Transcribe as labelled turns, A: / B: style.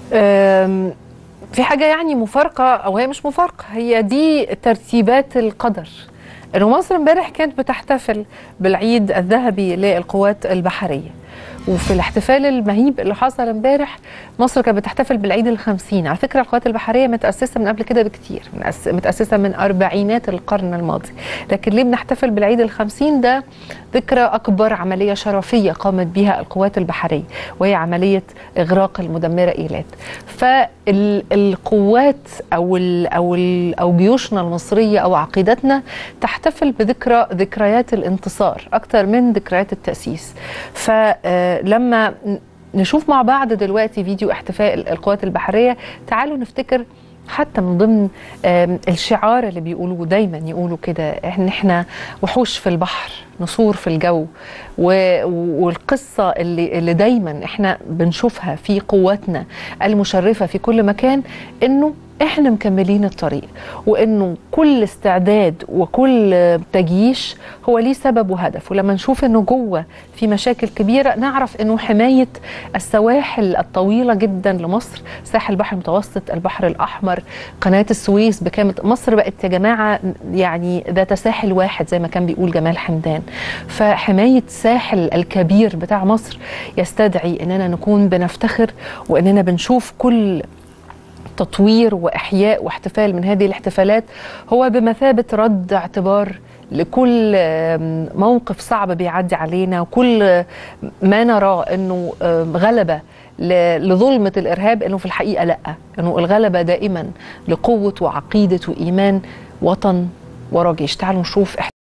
A: أم، في حاجة يعني مفارقة أو هي مش مفارقة هي دي ترتيبات القدر إنه مصر امبارح كانت بتحتفل بالعيد الذهبي للقوات البحرية وفي الاحتفال المهيب اللي حصل امبارح مصر كانت بتحتفل بالعيد الخمسين على فكرة القوات البحرية متأسسة من قبل كده بكتير متأس- متأسسة من أربعينات القرن الماضي لكن ليه بنحتفل بالعيد الخمسين ده ذكرى أكبر عملية شرفية قامت بها القوات البحرية وهي عملية إغراق المدمرة إيلات فالقوات أو ال أو ال أو جيوشنا المصرية أو عقيدتنا تحتفل بذكرى ذكريات الانتصار أكثر من ذكريات التأسيس فلما نشوف مع بعض دلوقتي فيديو احتفاء القوات البحرية تعالوا نفتكر حتى من ضمن آم، الشعار اللي بيقولوه دايما يقولوا كده ان احنا وحوش في البحر نسور في الجو و- والقصه اللي اللي دايما احنا بنشوفها في قواتنا المشرفه في كل مكان انه احنا مكملين الطريق وانه كل استعداد وكل تجييش هو ليه سبب وهدف ولما نشوف انه جوه في مشاكل كبيره نعرف انه حمايه السواحل الطويله جدا لمصر ساحل البحر المتوسط البحر الاحمر قناه السويس بكامل مصر بقت يا جماعه يعني ذات ساحل واحد زي ما كان بيقول جمال حمدان فحمايه ساحل الكبير بتاع مصر يستدعي اننا نكون بنفتخر واننا بنشوف كل تطوير واحياء واحتفال من هذه الاحتفالات هو بمثابه رد اعتبار لكل آم، موقف صعب بيعدي علينا وكل ما نراه انه آم، غلبه ل- لظلمه الارهاب انه في الحقيقه لا انه الغلبه دائما لقوه وعقيده وايمان وطن ورا جيش تعالوا نشوف